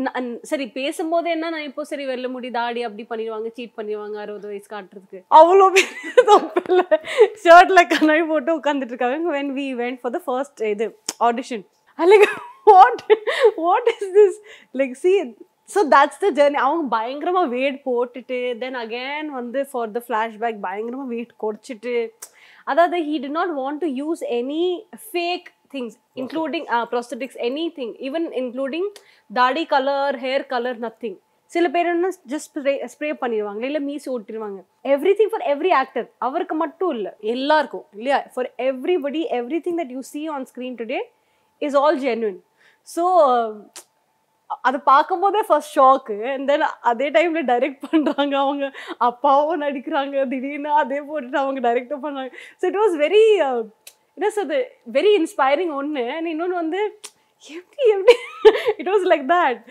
ந- சரி பேசும்போது என்ன நான் இப்போ சரி வெள்ள முடி தாடி அப்படி பண்ணிடுவாங்க சீட் பண்ணிடுவாங்க அறுபது வயசு காட்டுறதுக்கு அவ்வளோ பெரிய ஷர்ட்ல கண்ணாடி போட்டு உட்காந்துட்டு இருக்காங்க when we went for the first இது audition like what what is this like see so that's the journey அவங்க பயங்கரமா வெயிட் போட்டுட்டு தென் அகேன் வந்து ஃபார் த ஃப்ளாஷ்பேக் பயங்கரமா வெயிட் குறைச்சிட்டு அதாவது he did not want to use any fake things including prosthetics anything even including தாடி colour hair colour nothing சில பேர் என்ன ஜஸ்ட் ஸ்ப்ரே ஸ்ப்ரே பண்ணிடுவாங்க இல்லை மீசி ஓட்டிடுவாங்க everything for every actor அவருக்கு மட்டும் இல்லை எல்லாருக்கும் இல்லையா for everybody everything that you see on screen today is all genuine so அதை பார்க்கும்போதே ஃபர்ஸ்ட் ஷாக்கு அண்ட் தென் அதே டைம்ல டைரக்ட் பண்றாங்க அவங்க அப்பாவும் நடிக்கிறாங்க திடீர்னு அதே போட்டுட்டு அவங்க டைரக்டும் பண்ணாங்க ஸோ இட் வாஸ் வெரி என்ன சொல்றது வெரி இன்ஸ்பைரிங் ஒன்று இன்னொன்று வந்து எப்படி எப்படி இட் வாஸ் லைக் தட்